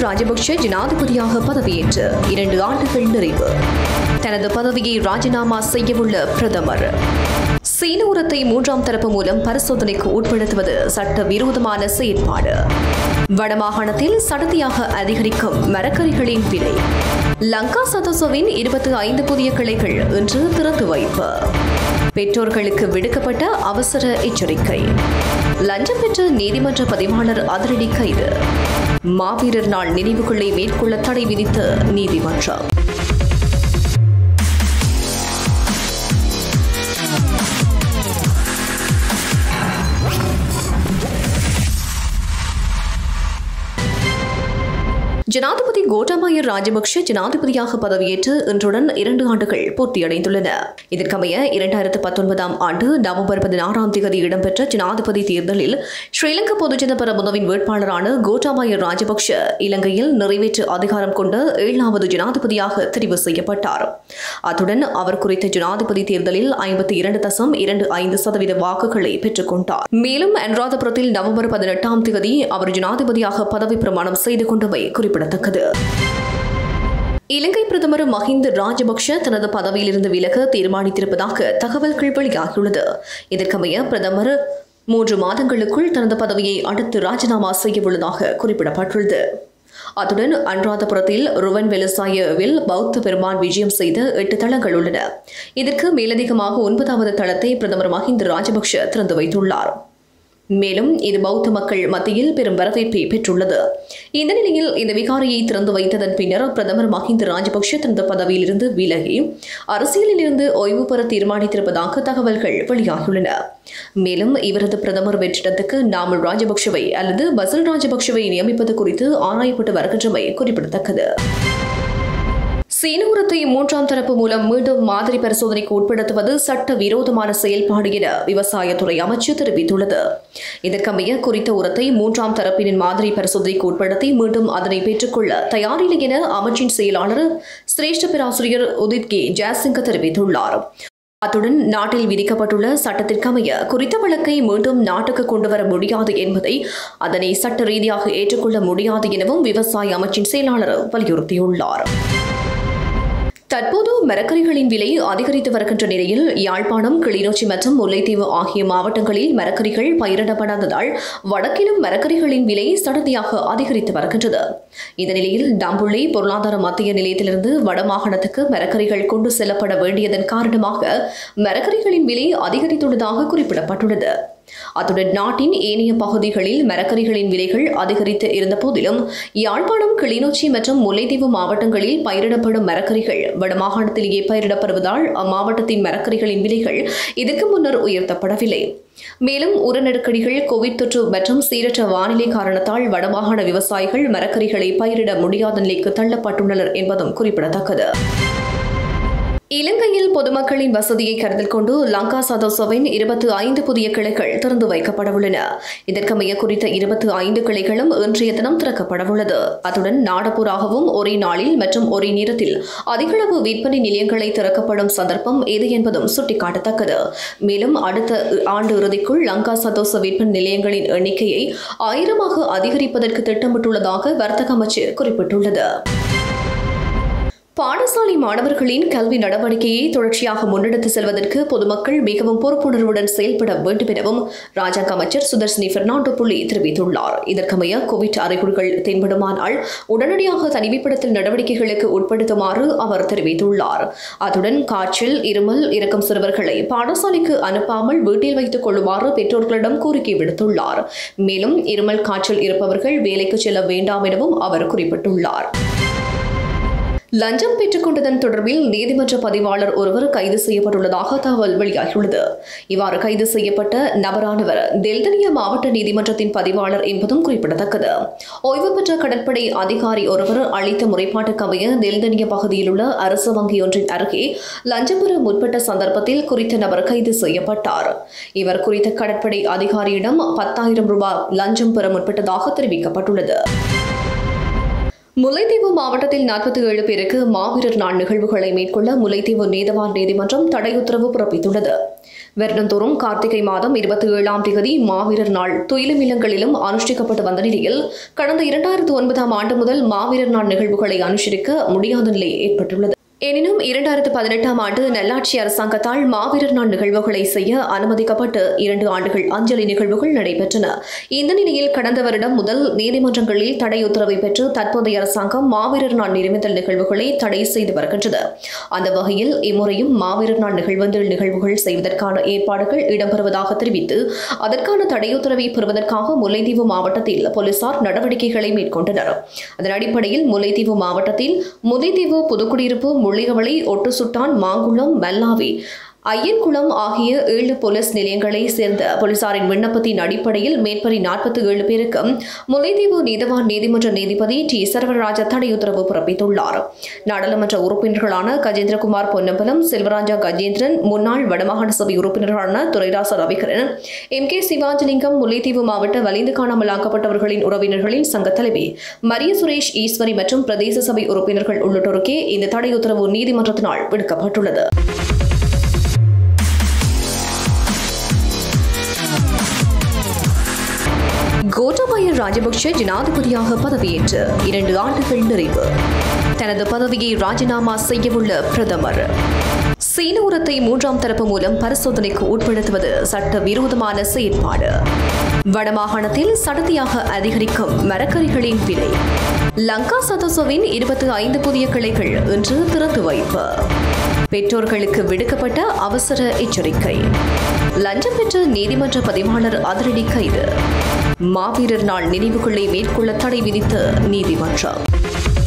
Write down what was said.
ராஜபக்ஷ ஜனாதிபதியாக பதவியேற்று இரண்டு ஆண்டுகள் நிறைவு தனது பதவியை ராஜினாமா செய்யவுள்ள பிரதமர் சீன உரத்தை மூன்றாம் தரப்பு மூலம் பரிசோதனைக்கு உட்படுத்துவது சட்ட விரோதமான செயற்பாடு வடமாகாணத்தில் சடதியாக அதிகரிக்கும் மரக்கறிகளின் விலை லங்கா சதோசோவின் இருபத்தி ஐந்து புதிய கிளைகள் இன்று திறந்து வைப்பு பெற்றோர்களுக்கு விடுக்கப்பட்ட அவசர எச்சரிக்கை லஞ்சம் பெற்ற நீதிமன்ற பதிவாளர் அதிரடி கைது மாவீரர் நாள் நினைவுகளை மேற்கொள்ள தடை விதித்த நீதிமன்றம் ஜனாதிபதி கோட்டாபாய ராஜபக்ஷ ஜனாதிபதியாக பதவியேற்று இன்றுடன் இரண்டு ஆண்டுகள் பூர்த்தியடைந்துள்ளன இதற்கமைய இரண்டாயிரத்து பத்தொன்பதாம் ஆண்டு நவம்பர் பதினாறாம் தேதி இடம்பெற்ற ஜனாதிபதி தேர்தலில் ஸ்ரீலங்கா பொதுஜன பெரமுனவின் வேட்பாளரான கோட்டாபாய ராஜபக்ஷ இலங்கையில் நிறைவேற்று அதிகாரம் கொண்ட ஏழாவது ஜனாதிபதியாக தெரிவு செய்யப்பட்டார் அத்துடன் அவர் குறித்த ஜனாதிபதி தேர்தலில் ஐம்பத்தி இரண்டு தசம் இரண்டு ஐந்து சதவீத வாக்குகளை பெற்றுக் கொண்டார் மேலும் அனுராதபுரத்தில் நவம்பர் பதினெட்டாம் தேதி அவர் ஜனாதிபதியாக பதவி பிரமாணம் செய்து கொண்டவை குறிப்பிடத்தக்கது இலங்கை பிரதமர் மஹிந்த ராஜபக்ஷ தனது பதவியிலிருந்து விலக தீர்மானித்திருப்பதாக தகவல்கள் வெளியாகியுள்ளது இதற்கமைய பிரதமர் மூன்று மாதங்களுக்குள் தனது பதவியை அடுத்து ராஜினாமா செய்யவுள்ளதாக குறிப்பிடப்பட்டுள்ளது அத்துடன் அனுராதபுரத்தில் ருவன் வெலசாயவில் பௌத்த பெருமான் விஜயம் செய்த எட்டு தளங்கள் உள்ளன இதற்கு மேலதிகமாக ஒன்பதாவது தளத்தை பிரதமர் மஹிந்த ராஜபக்ஷ திறந்து வைத்துள்ளார் மேலும் இது பௌத்த மக்கள் மத்தியில் பெரும் வரவேற்பை பெற்றுள்ளது இந்த நிலையில் இந்த விகாரையை திறந்து வைத்ததன் பின்னர் பிரதமர் மஹிந்த ராஜபக்ஷ தனது பதவியிலிருந்து விலகி அரசியலில் இருந்து ஓய்வு பெற தீர்மானித்திருப்பதாக தகவல்கள் வெளியாகியுள்ளன மேலும் இவரது பிரதமர் வெற்றிடத்துக்கு நாமல் ராஜபக்ஷவை அல்லது பசில் ராஜபக்ஷவை நியமிப்பது குறித்து ஆராயப்பட்டு வருகின்றமை குறிப்பிடத்தக்கது சீன உரத்தை மூன்றாம் தரப்பு மூலம் மீண்டும் மாதிரி பரிசோதனைக்கு உட்படுத்துவது சட்ட விரோதமான செயல்பாடு என விவசாயத்துறை அமைச்சு தெரிவித்துள்ளது இதற்கமைய குறித்த உரத்தை மூன்றாம் தரப்பினின் மாதிரி பரிசோதனைக்கு உட்படுத்தி மீண்டும் அதனை பெற்றுக்கொள்ள தயாரில்லை என அமைச்சின் செயலாளர் சிரேஷ்ட பேராசிரியர் உதித் கே ஜெயசிங்க தெரிவித்துள்ளார் அத்துடன் நாட்டில் விதிக்கப்பட்டுள்ள சட்டத்திற்கமைய குறித்த வழக்கை மீண்டும் நாட்டுக்கு கொண்டு வர முடியாது என்பதை அதனை சட்ட ரீதியாக ஏற்றுக்கொள்ள முடியாது எனவும் விவசாய அமைச்சின் செயலாளர் வலியுறுத்தியுள்ளார் தற்போது மரக்கறிகளின் விலை அதிகரித்து வருகின்ற நிலையில் யாழ்ப்பாணம் கிளிநொச்சி மற்றும் முல்லைத்தீவு ஆகிய மாவட்டங்களில் மரக்கறிகள் பயிரிடப்படாததால் வடக்கிலும் மரக்கறிகளின் விலை சடதியாக அதிகரித்து வருகின்றது இந்த நிலையில் டம்புள்ளி பொருளாதார மத்திய நிலையத்திலிருந்து வடமாகாணத்துக்கு மரக்கறிகள் கொண்டு செல்லப்பட வேண்டியதன் காரணமாக மரக்கறிகளின் விலை அதிகரித்துள்ளதாக குறிப்பிடப்பட்டுள்ளது அத்துடன் நாட்டின் ஏனைய பகுதிகளில் மரக்கறிகளின் விலைகள் அதிகரித்து இருந்த போதிலும் யாழ்ப்பாணம் கிளிநொச்சி மற்றும் முல்லைத்தீவு மாவட்டங்களில் பயிரிடப்படும் மரக்கறிகள் வடமாகாணத்திலேயே பயிரிடப்படுவதால் அம்மாவட்டத்தின் மரக்கறிகளின் விலைகள் இதற்கு முன்னர் உயர்த்தப்படவில்லை மேலும் உர நெருக்கடிகள் கோவிட் தொற்று மற்றும் சீரற்ற வானிலை காரணத்தால் வடமாகாண விவசாயிகள் மரக்கறிகளை பயிரிட முடியாத நிலைக்கு தள்ளப்பட்டுள்ளனர் என்பதும் குறிப்பிடத்தக்கது இலங்கையில் பொதுமக்களின் வசதியை கருத்தில் கொண்டு லங்கா சதோசவின் இருபத்தி ஐந்து புதிய கிளைகள் திறந்து வைக்கப்படவுள்ளன இதற்கமைய குறித்த இருபத்தி ஐந்து கிளைகளும் இன்றைய தினம் திறக்கப்படவுள்ளது அத்துடன் நாடபூராகவும் ஒரே நாளில் மற்றும் ஒரே நேரத்தில் அதிகளவு விற்பனை நிலையங்களை திறக்கப்படும் சந்தர்ப்பம் இது என்பதும் சுட்டிக்காட்டத்தக்கது மேலும் அடுத்த ஆண்டு இறுதிக்குள் லங்கா சதோச விற்பனை நிலையங்களின் எண்ணிக்கையை ஆயிரமாக அதிகரிப்பதற்கு திட்டமிட்டுள்ளதாக வர்த்தக அமைச்சு குறிப்பிட்டுள்ளது பாடசாலை மாணவர்களின் கல்வி நடவடிக்கையை தொடர்ச்சியாக முன்னெடுத்து செல்வதற்கு பொதுமக்கள் மிகவும் பொறுப்புணர்வுடன் செயல்பட வேண்டும் எனவும் ராஜாங்க அமைச்சர் சுதர்சினி பெர்னாண்டோ புள்ளி தெரிவித்துள்ளார் இதற்கமைய கோவிட் அறிகுறிகள் தென்படுமானால் உடனடியாக தனிமைப்படுத்தல் நடவடிக்கைகளுக்கு உட்படுத்துமாறு அவர் தெரிவித்துள்ளார் அத்துடன் காய்ச்சல் இருமல் இருக்கும் சிறுவர்களை பாடசாலைக்கு அனுப்பாமல் வீட்டில் வைத்துக் கொள்ளுமாறு பெற்றோர்களிடம் கோரிக்கை விடுத்துள்ளார் மேலும் இருமல் காய்ச்சல் இருப்பவர்கள் வேலைக்கு செல்ல வேண்டாம் எனவும் அவர் குறிப்பிட்டுள்ளார் லஞ்சம் பெற்றுக் கொண்டதன் தொடர்பில் நீதிமன்ற பதிவாளர் ஒருவர் கைது செய்யப்பட்டுள்ளதாக தகவல் வெளியாகியுள்ளது இவ்வாறு கைது செய்யப்பட்ட நபரானவர் தெல்தனிய மாவட்ட நீதிமன்றத்தின் பதிவாளர் என்பதும் குறிப்பிடத்தக்கது ஓய்வு பெற்ற கடற்படை அதிகாரி ஒருவர் அளித்த முறைப்பாட்டுக்கமைய தெல்தனிய பகுதியில் உள்ள அரசு வங்கியொன்றின் அருகே லஞ்சம் பெற முற்பட்ட சந்தர்ப்பத்தில் குறித்த நபர் கைது செய்யப்பட்டார் இவர் குறித்த கடற்படை அதிகாரியிடம் பத்தாயிரம் ரூபாய் லஞ்சம் பெற முற்பட்டதாக தெரிவிக்கப்பட்டுள்ளது முல்லைத்தீவு மாவட்டத்தில் நாற்பத்தி ஏழு பேருக்கு மாவீரர் நாள் நிகழ்வுகளை மேற்கொள்ள முல்லைத்தீவு நீதவான் நீதிமன்றம் தடை உத்தரவு பிறப்பித்துள்ளது வருடந்தோறும் கார்த்திகை மாதம் இருபத்தி ஏழாம் தேதி மாவீரர் நாள் துயிலும் இல்லங்களிலும் அனுஷ்டிக்கப்பட்டு வந்த நிலையில் கடந்த இரண்டாயிரத்து ஒன்பதாம் ஆண்டு முதல் மாவீரர் நாள் நிகழ்வுகளை அனுஷ்டிக்க முடியாத நிலை ஏற்பட்டுள்ளது எனினும் இரண்டாயிரத்து பதினெட்டாம் ஆண்டு நல்லாட்சி அரசாங்கத்தால் மாவீரர் நாள் நிகழ்வுகளை செய்ய அனுமதிக்கப்பட்டு இரண்டு ஆண்டுகள் அஞ்சலி நிகழ்வுகள் நடைபெற்றன இந்த நிலையில் கடந்த வருடம் முதல் நீதிமன்றங்களில் தடை உத்தரவை பெற்று தற்போதைய அரசாங்கம் மாவீரர் நாள் நிறுவுதல் நிகழ்வுகளை தடை செய்து வருகின்றது அந்த வகையில் இம்முறையும் மாவீரர் நாள் நிகழ்வந்தல் நிகழ்வுகள் செய்வதற்கான ஏற்பாடுகள் இடம்பெறுவதாக தெரிவித்து அதற்கான தடை உத்தரவை பெறுவதற்காக முல்லைத்தீவு மாவட்டத்தில் போலீசார் நடவடிக்கைகளை மேற்கொண்டனர் அதன் அடிப்படையில் முல்லைத்தீவு மாவட்டத்தில் முதைத்தீவு புதுக்குடியிருப்பு முள்ளிகவளை ஒட்டுசுட்டான் மாங்குளம் மல்லாவி ஐயன்குளம் ஆகிய ஏழு போலீஸ் நிலையங்களை சேர்ந்த போலீசாரின் விண்ணப்பத்தின் அடிப்படையில் மேற்படி நாற்பத்தி ஏழு பேருக்கு முல்லைத்தீவு நீதவான் நீதிமன்ற நீதிபதி டி சர்வராஜ தடை உத்தரவு பிறப்பித்துள்ளார் நாடாளுமன்ற உறுப்பினர்களான கஜேந்திரகுமார் பொன்னம்பலம் செல்வராஜா கஜேந்திரன் முன்னாள் வடமாகாண சபை உறுப்பினர்களான துரைராச ரவிகரன் எம் கே சிவாஜலிங்கம் முல்லைத்தீவு மாவட்ட வலிந்து காணாமல் ஆக்கப்பட்டவர்களின் உறவினர்களின் சங்க தலைவி மரிய சுரேஷ் ஈஸ்வரி மற்றும் பிரதேச சபை உறுப்பினர்கள் உள்ளிட்டோருக்கே இந்த தடை உத்தரவு நீதிமன்றத்தினால் விடுக்கப்பட்டுள்ளது கோட்டாபய ராஜபக்ஷ ஜனாதிபதியாக பதவியேற்று இரண்டு ஆண்டுகள் நிறைவு தனது பதவியை ராஜினாமா செய்யவுள்ள பிரதமர் சீன உரத்தை மூன்றாம் தரப்பு மூலம் பரிசோதனைக்கு உட்படுத்துவது சட்ட விரோதமான செயற்பாடு வடமாகாணத்தில் சடதியாக அதிகரிக்கும் மரக்கறிகளின் விலை லங்கா சதோசோவின் இருபத்தி ஐந்து புதிய கிளைகள் இன்று திறந்து வைப்பு பெற்றோர்களுக்கு விடுக்கப்பட்ட அவசர எச்சரிக்கை லஞ்சம் பெற்ற நீதிமன்ற பதிவாளர் அதிரடி கைது மாவீரர் நாள் நினைவுகளை மேற்கொள்ள தடை விதித்த நீதிமன்றம்